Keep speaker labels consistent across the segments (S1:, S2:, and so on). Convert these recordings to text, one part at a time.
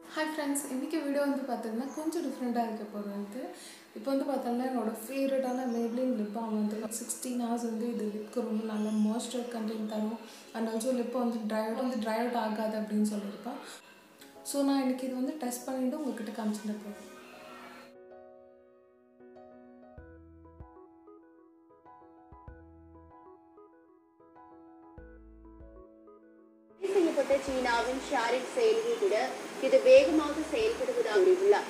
S1: hi friends இன்றைக்கி video வந்து பார்த்தீங்கன்னா கொஞ்சம் டிஃப்ரெண்ட்டாக இருக்க போகிறது இப்போ வந்து பார்த்தோம்னா என்னோட ஃபேவரட்டான மேப்ளின் லிப் பாம் வந்து சிக்ஸ்டீன் ஹவர்ஸ் வந்து இது லிப்க்கு ரொம்ப நல்ல மாய்ஸ்சர் கண்டென்ட் தரும் அண்ட் ஆல்சோ லிப்பை வந்து ட்ரை அவுட் வந்து ட்ரை அவுட் ஆகாது அப்படின்னு சொல்லியிருப்பேன் ஸோ நான் இன்றைக்கி இது வந்து டெஸ்ட் பண்ணிவிட்டு உங்ககிட்ட காமிச்சிட்டு போகிறேன்
S2: தடை செய்யப்பட்ட சீனாவின் ஷாரிக் செயலியை விட இது வேகமாக செயல்படுவதாக கூறியுள்ளார்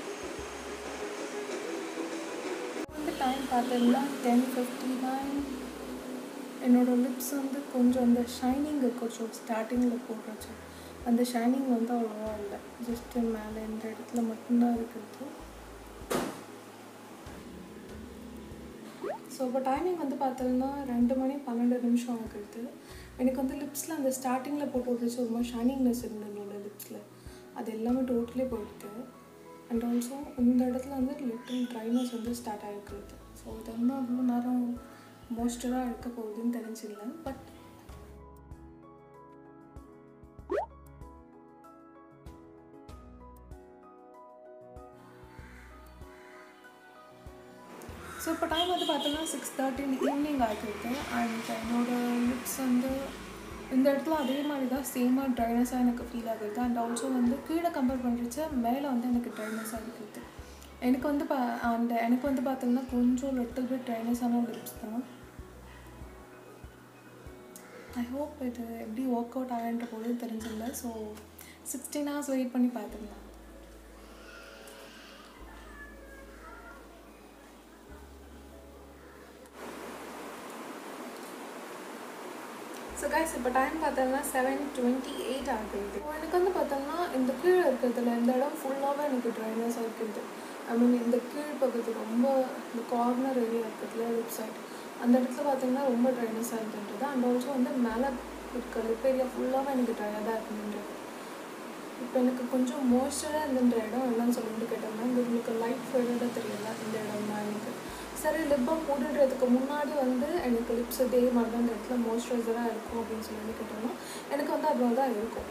S1: வந்து டைம் பார்த்தீங்கன்னா டென் ஃபிஃப்டி நைன் என்னோடய லிப்ஸ் வந்து கொஞ்சம் அந்த ஷைனிங் கொஞ்சம் ஸ்டார்டிங்கில் போடுறச்சு அந்த ஷைனிங் வந்து அவ்வளோவா இல்லை ஜஸ்ட்டு மேலே இந்த இடத்துல மட்டும்தான் இருக்கிறது ஸோ இப்போ டைமிங் வந்து பார்த்தோம்னா ரெண்டு மணி பன்னெண்டு நிமிஷம் ஆகுது எனக்கு வந்து லிப்ஸில் அந்த ஸ்டார்டிங்கில் போட்டு விட்டுச்சு ஒரு மாதிரி ஷைனிங்னஸ் இருந்தது என்னோட லிப்ஸில் அது எல்லாமே டோட்டலி போயிடுது அண்ட் ஆல்சோ இந்த இடத்துல வந்து லிட்டில் ட்ரைனஸ் வந்து ஸ்டார்ட் ஆகிருக்குது ஸோ இது வந்து அவ்வளோ நேரம் மோய்ஸ்டராக இருக்க போகுதுன்னு தெரிஞ்சில்ல பட் ஸோ இப்போ டைம் வந்து பார்த்தோம்னா சிக்ஸ் தேர்ட்டின் ஈவினிங் ஆகிருக்கு அண்ட் என்னோட லிப்ஸ் வந்து இந்த இடத்துல அதே மாதிரி தான் சேமாக ட்ரைனஸாக எனக்கு ஃபீல் ஆகுது அண்ட் ஆல்சோ வந்து கீழே கம்பேர் பண்ணுறச்ச மேலே வந்து எனக்கு ட்ரைனஸாக இருக்குது எனக்கு வந்து பா அந்த எனக்கு வந்து பார்த்தோம்னா கொஞ்சம் லிட்டில் பிட் ட்ரைனஸான லிப்ஸ் தான் ஐ ஹோப் இது எப்படி ஒர்க் அவுட் ஆகின்ற போது தெரிஞ்சில்ல ஸோ சிக்ஸ்டீன் ஹவர்ஸ் வெயிட் பண்ணி பார்த்துக்கலாம் ஸோ கைஸ் இப்போ டைம் பார்த்தோம்னா செவன் டுவெண்ட்டி எயிட் ஆகுது இப்போ எனக்கு வந்து பார்த்தோம்னா இந்த கீழே இருக்கிறதுல இந்த இடம் ஃபுல்லாகவே எனக்கு ட்ரைனஸ் இருக்குது ஐ மீன் இந்த கீழ் பக்கத்து ரொம்ப இந்த கார்னர் ஏரியா இருக்கிறதுல லிப் சைட் அந்த இடத்துல பார்த்தீங்கன்னா ரொம்ப ட்ரைனஸாக இருக்குன்றது அண்ட் ஆல்சோ வந்து மேலே இருக்க லிப் ஏரியா ஃபுல்லாகவே எனக்கு ட்ரையாக தான் இருக்குன்றது இப்போ எனக்கு கொஞ்சம் மோய்ஸ்டராக இருந்துன்ற இடம் என்னன்னு சொல்லிட்டு கேட்டோம்னா இந்த உங்களுக்கு லைட் ஃபேடடாக தெரியல இந்த இடம் தான் எனக்கு சரி லிப் பாம் போட்டுடுறதுக்கு முன்னாடி வந்து எனக்கு லிப்ஸ் இதே மாதிரி தான் இந்த இடத்துல மாய்ஸ்சரைசராக இருக்கும் அப்படின்னு சொல்லி கேட்டோம்னா எனக்கு வந்து அது தான் இருக்கும்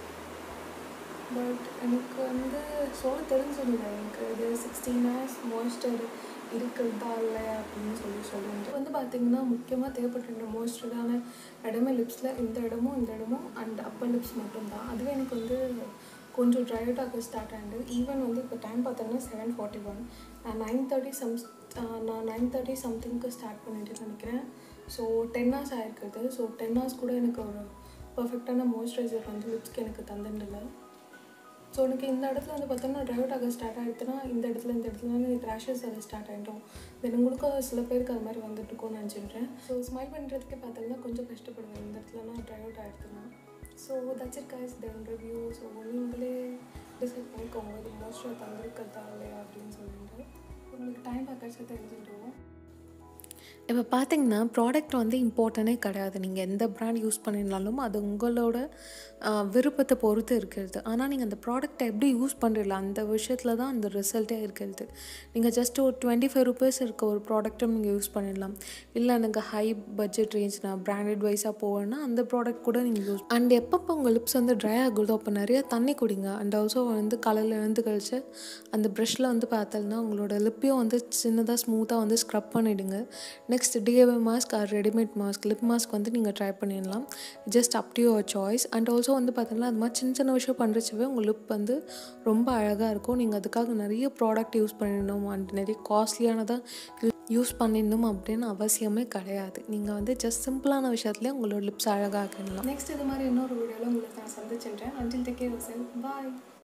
S1: பட் எனக்கு வந்து சொல்ல தெரிஞ்சிருந்தேன் எனக்கு இது சிக்ஸ்டீன் ஹவர்ஸ் மாய்ஸ்டர் இருக்கிறதா இல்லை அப்படின்னு சொல்லி சொல்லிட்டு வந்து பார்த்தீங்கன்னா முக்கியமாக தேவைப்பட்ட மாய்ஸ்டரான இடமே லிப்ஸில் இந்த இடமும் இந்த இடமும் அண்ட் அப்பர் லிப்ஸ் மட்டும்தான் அதுவே எனக்கு வந்து கொஞ்சம் ட்ரை அவுட் ஆக ஸ்டார்ட் ஆகிட்டு ஈவன் வந்து இப்போ டைம் பார்த்தோன்னா செவன் ஃபார்ட்டி ஒன் நான் நைன் தேர்ட்டி சம் நான் நைன் தேர்ட்டி சம்திங்க்கு ஸ்டார்ட் பண்ணிட்டு நினைக்கிறேன் ஸோ டென் ஹவர்ஸ் ஆகிருக்குது ஸோ டென் ஹவர்ஸ் கூட எனக்கு ஒரு பர்ஃபெக்டான மாய்ஸ்சரைசர் வந்து லிப்ஸ்க்கு எனக்கு தந்துடல ஸோ எனக்கு இந்த இடத்துல வந்து பார்த்தோன்னா ட்ரை அவுட் ஆக ஸ்டார்ட் ஆகிடுச்சுன்னா இந்த இடத்துல இந்த இடத்துல வந்து ரேஷஸ் அது ஸ்டார்ட் ஆகிட்டோம் தென் உங்களுக்கு சில பேருக்கு அது மாதிரி வந்துட்டு இருக்கும்னு நினச்சிடுறேன் ஸோ ஸ்மைல் பண்ணுறதுக்கே பார்த்தோம்னா கொஞ்சம் கஷ்டப்படுவேன் இந்த இடத்துலனா ட்ரை அவுட் ஆகிடுதுன்னா so that's it guys then review so நீங்களே டிசைட் பண்ணிக்கோங்க இது மோஸ்ட்டாக தந்திருக்கிறதா இல்லையா அப்படின்னு சொல்லிட்டு உங்களுக்கு டைம் பார்க்கறது தெரிஞ்சுக்கிடுவோம்
S3: இப்போ பார்த்தீங்கன்னா ப்ராடக்ட் வந்து இம்பார்ட்டனே கிடையாது நீங்கள் எந்த ப்ராண்ட் யூஸ் பண்ணிருந்தாலும் அது உங்களோட ஆஹ், விருப்பத்தை பொறுத்து இருக்கிறது ஆனால் நீங்கள் அந்த ப்ராடக்ட்டை எப்படி யூஸ் பண்ணுறீங்களா அந்த விஷயத்தில் தான் அந்த ரிசல்ட்டே இருக்கிறது நீங்கள் ஜஸ்ட் ஒரு டுவெண்ட்டி ஃபைவ் ருபீஸ் இருக்க ஒரு ப்ராடக்ட்டும் நீங்கள் யூஸ் பண்ணிடலாம் இல்லை எனக்கு ஹை பட்ஜெட் ரேஞ்ச் நான் பிராண்டட் வைஸாக போவேன்னா அந்த ப்ராடக்ட் கூட நீங்கள் யூஸ் அண்ட் எப்பப்போ உங்கள் லிப்ஸ் வந்து ட்ரை ஆகுதோ அப்போ நிறைய தண்ணி குடிங்க அண்ட் ஆல்சோ வந்து காலையில் எழுந்து கழிச்சு அந்த ப்ரஷ்ஷில் வந்து பார்த்தோம்னா உங்களோட லிப்பையும் வந்து சின்னதாக ஸ்மூத்தாக வந்து ஸ்க்ரப் பண்ணிவிடுங்க next DIY mask or readymade mask lip mask வந்து நீங்கள் ட்ரை பண்ணிடலாம் just up to your choice and also வந்து பார்த்தீங்கன்னா அது மாதிரி சின்ன சின்ன விஷயம் பண்ணுறச்சவே உங்கள் லிப் வந்து ரொம்ப அழகாக இருக்கும் நீங்கள் அதுக்காக நிறைய ப்ராடக்ட் யூஸ் பண்ணிடணும் அண்ட் நிறைய காஸ்ட்லியானதாக யூஸ் பண்ணிடணும் அப்படின்னு அவசியமே கிடையாது நீங்கள் வந்து ஜஸ்ட் சிம்பிளான விஷயத்துலேயே உங்களோட லிப்ஸ் அழகாக்கிடலாம்
S1: நெக்ஸ்ட் இது மாதிரி இன்னொரு வீடியோவில் உங்களுக்கு நான் சந்திச்சிடுறேன் அன்டில் டேக் கேர் பாய்